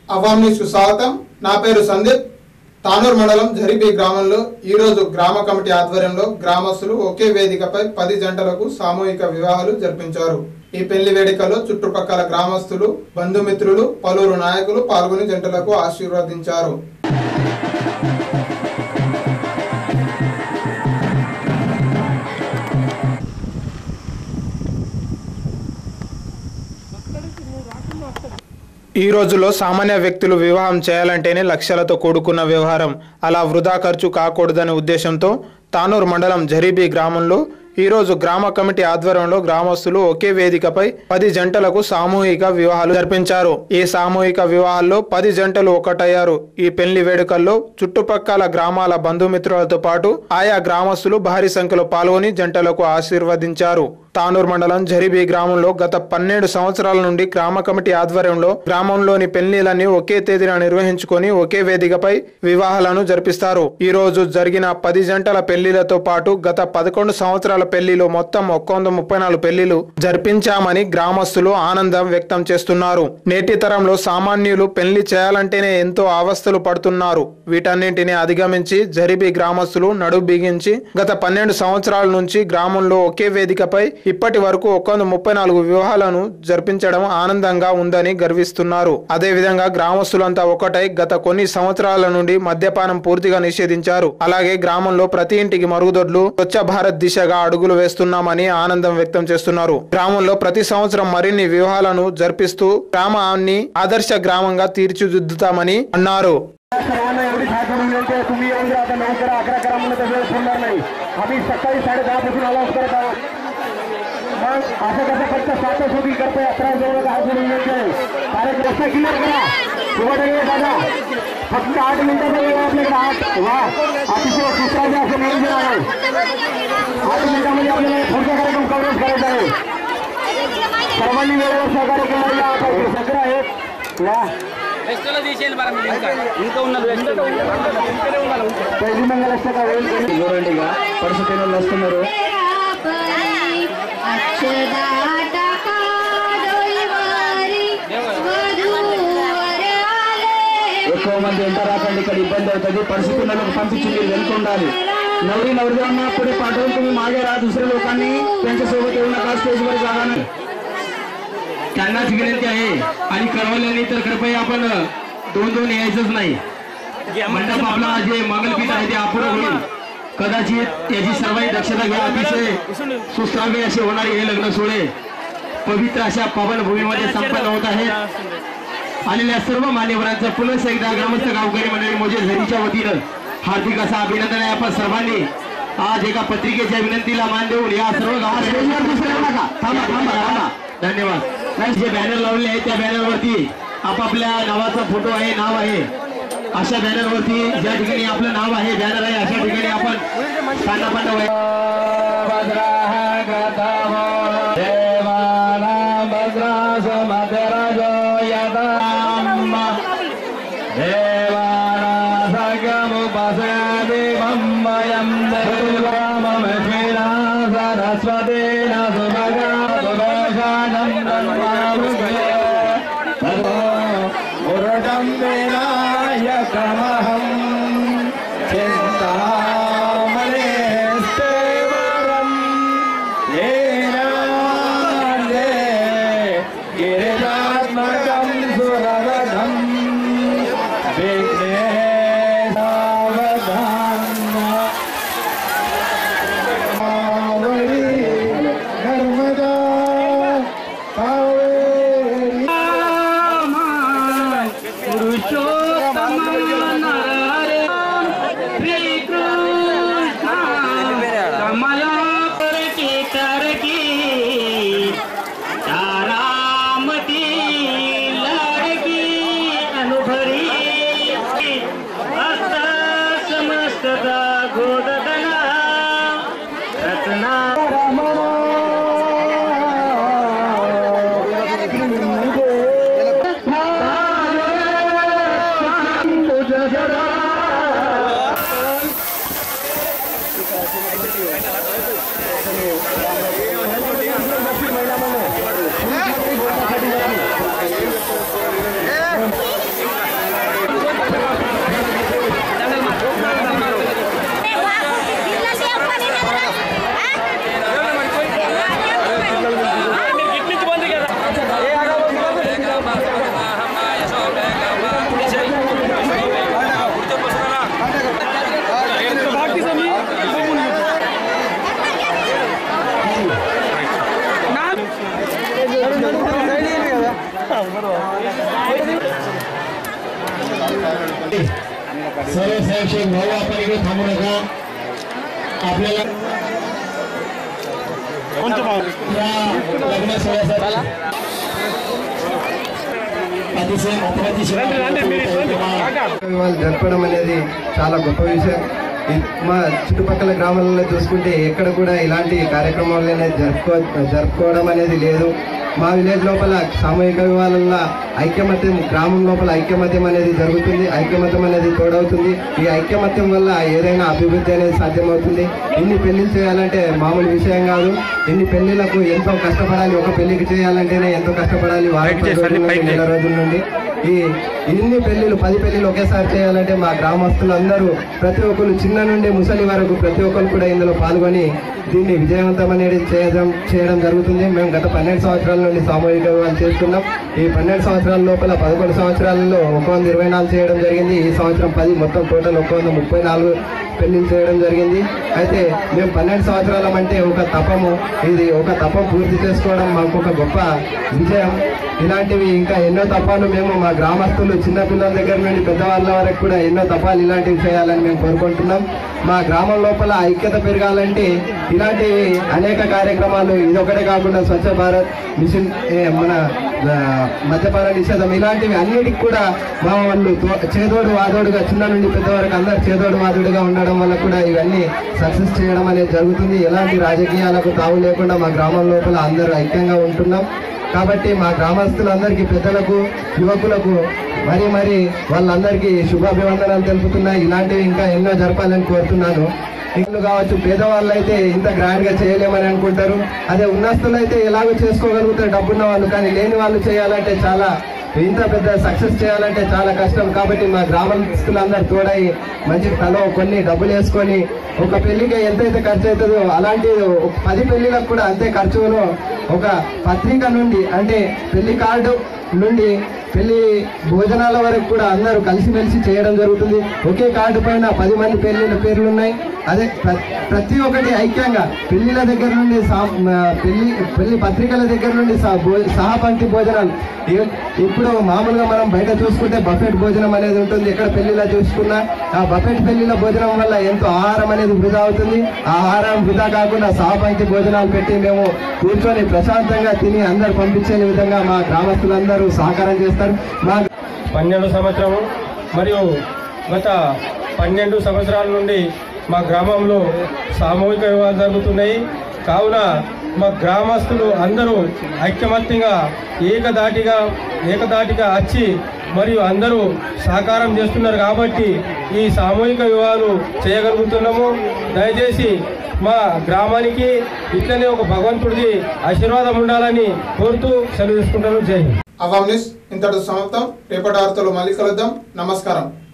Awam news కు స్వాగతం నా పేరు సందీప్ తానూరు మండలం జరిబి గ్రామంలో ఈరోజు గ్రామ కమిటీ ఆధ్వర్యంలో గ్రామస్తులు ఒకే వేదికపై పది జంటలకు సామూహిక వివాహాలు జరిపించారు ఈ పెళ్లి వేడుకలో చుట్టుపక్కల గ్రామస్తులు బంధుమిత్రులు పలువురు నాయకులు పాల్గొని జంటలకు ఆశీర్వదించారు ఈ రోజుల్లో సామాన్య వ్యక్తులు వివాహం చేయాలంటేనే లక్ష్యాలతో కూడుకున్న వ్యవహారం అలా వృధా ఖర్చు కాకూడదనే ఉద్దేశంతో తానూరు మండలం జరీబీ గ్రామంలో ఈరోజు గ్రామ కమిటీ ఆధ్వర్యంలో గ్రామస్తులు ఒకే వేదికపై పది జంటలకు సామూహిక వివాహాలు జరిపించారు ఈ సామూహిక వివాహాల్లో పది జంటలు ఒకటయ్యారు ఈ పెళ్లి వేడుకల్లో చుట్టుపక్కల గ్రామాల బంధుమిత్రులతో పాటు ఆయా గ్రామస్తులు భారీ సంఖ్యలో పాల్గొని జంటలకు ఆశీర్వదించారు తానూరు మండలం జరిబీ గ్రామంలో గత పన్నెండు సంవత్సరాల నుండి గ్రామ కమిటీ ఆధ్వర్యంలో గ్రామంలోని పెళ్లిలన్నీ ఒకే తేదీన నిర్వహించుకొని ఒకే వేదికపై వివాహాలను జరిపిస్తారు ఈ రోజు జరిగిన పది జంటల పెళ్లిలతో పాటు గత పదకొండు సంవత్సరాల పెళ్లిలో మొత్తం ఒక్క వంద ముప్పై నాలుగు పెళ్లిలు జరిపించామని గ్రామస్తులు ఆనందం వ్యక్తం చేస్తున్నారు నేటి తరంలో సామాన్యులు పెళ్లి చేయాలంటేనే ఎంతో అవస్థలు పడుతున్నారు వీటన్నింటిని అధిగమించి జరిబీ గ్రామస్తులు నడు బిగించి గత పన్నెండు సంవత్సరాల నుంచి గ్రామంలో ఒకే వేదికపై ఇప్పటి వరకు ఒక వంద ముప్పై నాలుగు వివాహాలను జరిపించడం ఆనందంగా ఉందని గర్విస్తున్నారు అదే విధంగా గ్రామస్తులంతా ఒకటై గత కొన్ని సంవత్సరాల నుండి మద్యపానం పూర్తిగా నిషేధించారు అలాగే గ్రామంలో ప్రతి ఇంటికి మరుగుదొడ్లు స్వచ్ఛ భారత్ దిశగా అడుగులు వేస్తున్నామని ఆనందం వ్యక్తం చేస్తున్నారు గ్రామంలో ప్రతి సంవత్సరం మరిన్ని వివాహాలను జరిపిస్తూ గ్రామాన్ని ఆదర్శ గ్రామంగా తీర్చిదిద్దుతామని అన్నారు सर्वांना एवढी खात्री मिळते तुम्ही येऊन जा आता नऊ करा अकरा करा म्हणलं तर वेळ सोडणार नाही आम्ही सकाळी साडे दहा पासून अलाउन्स करत आहोत मग असं कसं फक्त सात शोधी करतोय अकरा जवळ काय सोडून मिळते कार्यक्रम रस्ता क्लिअर करा सुबह दादा फक्त आठ मिनिटाचा वेळ आहे आपल्याकडे आठ वा अतिशय सुसराजे असं नियोजन आहे आठ मिनिटामध्ये आपल्याला पुढचा कार्यक्रम कव्हरेज करायचा आहे सर्वांनी वेळेवर सहकार्य केलं या आता सगळं आहेत वा ఎస్టలో తీసేయండి మరి మీరు ఇంకా ఇంకా ఉన్నది ఎస్టలో पहिली मंगलाष्टका होईल చూడండి ఇక పరిస్థితి వాళ్ళు వస్తున్నారు ఎక్కువ మంది ఎంత రాకండి ఇక్కడ ఇబ్బంది అవుతుంది పరిస్థితి ఉన్నలకు పంపించి మీరు వెళ్తూ ఉండాలి नवरी नवरदेवांना पुढे पाठवून तुम्ही मागे राहा दुसऱ्या लोकांनी त्यांच्यासोबत येऊ नका स्टेजवर जागा नाही त्यांनाच विनंती आहे आणि कळवल्याने तर कृपया आपण दोन दोन यायचंच नाही मंडप आपला जे मंगलपीठ आहे ते अपुरं होईल कदाचित याची सर्वांनी दक्षता घ्या अतिशय सुस्रावे असे होणारे हे लग्न सोहळे पवित्र अशा पावन भूमीमध्ये संपन्न होत आहेत आलेल्या सर्व मान्यवरांचं पुन्हा एकदा ग्रामस्थ गावकरी मंडळी मोजे झरीच्या वतीनं हार्दिक असं अभिनंदन आहे आपण सर्वांनी आज एका पत्रिकेच्या विनंतीला मान देऊन या सर्व गावात थांबा थांबा थांबा धन्यवाद नाही जे बॅनर लावले आहेत त्या बॅनरवरती आपापल्या नावाचा फोटो आहे नाव आहे अशा बॅनरवरती ज्या ठिकाणी आपलं नाव आहे बॅनर आहे अशा ठिकाणी आपण स्थानापन्न सरस्वतेन सुभगा मुरटं विनायकमहं चिन्तामणेस्ते वरम् सर्व स्वयंसेवक भाऊ आपण इकडे थांबू नका आपल्याला या लग्न सोहळ्यासाठी अतिशय अप्रतिशय వాళ్ళు జరపడం అనేది చాలా గొప్ప విషయం ఈ- మా చుట్టుపక్కల గ్రామాలలో చూసుకుంటే ఎక్కడ కూడా ఇలాంటి కార్యక్రమాలు అనేది జరుపుకో జరుపుకోవడం అనేది లేదు మా విలేజ్ లోపల సామూహిక వివాహాలలో ఐక్యమత్యం గ్రామం లోపల ఐక్యమత్యం అనేది జరుగుతుంది ఐక్యమత్యం అనేది తోడవుతుంది ఈ ఐక్యమత్యం వల్ల ఏదైనా అభివృద్ధి అనేది సాధ్యమవుతుంది ఇన్ని పెళ్లిళ్ళు చేయాలంటే మామూలు విషయం కాదు ఇన్ని పెళ్లిళ్లకు ఎంతో కష్టపడాలి ఒక పెళ్లికి చేయాలంటేనే ఎంతో కష్టపడాలి వారం పది రోజుల నుండి, నెల రోజుల నుండి ఈ ఇన్ని పెళ్లిళ్ళు పది పెళ్లిళ్ళు ఒకేసారి చేయాలంటే మా గ్రామస్తులందరూ ప్రతి ఒక్కరు చిన్న నుండి ముసలి వరకు ప్రతి ఒక్కరు కూడా ఇందులో పాల్గొని దీన్ని విజయవంతం అనేది చేయడం చేయడం జరుగుతుంది మేము గత పన్నెండు సంవత్సరాల నుండి సామూహిక వివాహాలు చేస్తున్నాం ఈ పన్నెండు సంవత్సరాల లోపల పదకొండు సంవత్సరాలలో ఒక వంద ఇరవై నాలుగు చేయడం జరిగింది ఈ సంవత్సరం పది మొత్తం టోటల్ ఒక వంద ముప్పై నాలుగు పెళ్లిళ్ళు చేయడం జరిగింది అయితే మేము పన్నెండు సంవత్సరాలం అంటే ఒక తపము ఇది ఒక తపం పూర్తి చేసుకోవడం మాకు ఒక గొప్ప విజయం ఇలాంటివి ఇంకా ఎన్నో తపాలు మేము మా గ్రామస్తులు చిన్న పిల్లల దగ్గర నుండి పెద్దవాళ్ళ వరకు కూడా ఎన్నో తపాలు ఇలాంటివి చేయాలని మేము కోరుకుంటున్నాం మా గ్రామం లోపల ఐక్యత పెరగాలంటే ఇలాంటివి అనేక కార్యక్రమాలు ఇదొకటే కాకుండా స్వచ్ఛ భారత్ మిషన్ ఏ, మన ఆ, మద్యపాన నిషేధం ఇలాంటివి అన్నిటికి కూడా మా వాళ్ళు తో- చేదోడు వాదోడుగా చిన్న నుండి పెద్ద వరకు అందరు చేదోడు వాదోడుగా ఉండడం వల్ల కూడా ఇవన్నీ సక్సెస్ చేయడం అనేది జరుగుతుంది ఎలాంటి రాజకీయాలకు తావు లేకుండా మా గ్రామం లోపల అందరూ ఐక్యంగా ఉంటున్నాం కాబట్టి మా గ్రామస్తులందరికీ పెద్దలకు యువకులకు మరి మరి వాళ్ళందరికీ శుభాభివందనాలు తెలుపుతున్నా ఇలాంటివి ఇంకా ఎన్నో జరపాలని కోరుతున్నాను ఇల్లు కావచ్చు పేదవాళ్ళు అయితే ఇంత గ్రాండ్ గా చేయలేమని అనుకుంటారు అదే ఉన్నస్తులు అయితే ఎలాగో చేసుకోగలుగుతారు డబ్బున్న వాళ్ళు కానీ లేని వాళ్ళు చేయాలంటే చాలా ఇంత పెద్ద సక్సెస్ చేయాలంటే చాలా కష్టం కాబట్టి మా గ్రామస్తులందరూ తోడై మంచి తలో కొన్ని డబ్బులు వేసుకొని ఒక పెళ్లికి ఎంతైతే ఖర్చు అవుతుందో అలాంటి ఒక పది పెళ్లిలకు కూడా అంతే ఖర్చును ఒక పత్రిక నుండి అంటే పెళ్లి కార్డు నుండి పెళ్లి భోజనాల వరకు కూడా అందరూ కలిసిమెలిసి చేయడం జరుగుతుంది ఒకే కార్డు పైన పది మంది పెళ్లిళ్ళ పేర్లు ఉన్నాయి అదే ప్ర- ప్రతి ఒక్కటి ఐక్యంగా పెళ్లిళ్ళ దగ్గర నుండి సా- మ, పెళ్లి పెళ్లి పత్రికల దగ్గర నుండి సహ- భో- సహపంక్తి భోజనాలు ఇ- ఇప్పుడు మామూలుగా మనం బయట చూసుకుంటే బఫెట్ భోజనం అనేది ఉంటుంది ఎక్కడ పెళ్లిలో చూసుకున్నా ఆ బఫెట్ పెళ్లిల భోజనం వల్ల ఎంతో ఆహారం అనేది వృధా అవుతుంది ఆ ఆహారం వృధా కాకుండా సహపంక్తి భోజనాలు పెట్టి మేము కూర్చొని ప్రశాంతంగా తిని అందరు పంపించే విధంగా మా గ్రామస్తులందరూ సహకారం చేస్తారు మా పన్నెండు సంవత్సరము మరియు గత పన్నెండు సంవత్సరాల నుండి మా గ్రామంలో సామూహిక వివాహాలు జరుగుతున్నాయి కావున మా గ్రామస్తులు అందరూ ఐక్యమత్యంగా ఏకదాటిగా ఏకదాటిగా వచ్చి మరియు అందరూ సహకారం చేస్తున్నారు కాబట్టి ఈ సామూహిక వివాహాలు చేయగలుగుతున్నాము దయచేసి మా గ్రామానికి ఇట్లనే ఒక భగవంతుడిది ఆశీర్వాదం ఉండాలని కోరుతూ సెలవు తీసుకుంటాను జై హింద్ అవామ్ న్యూస్ ఇంతటి సమాప్తం రేపటి వార్తలు మళ్ళీ కలుద్దాం నమస్కారం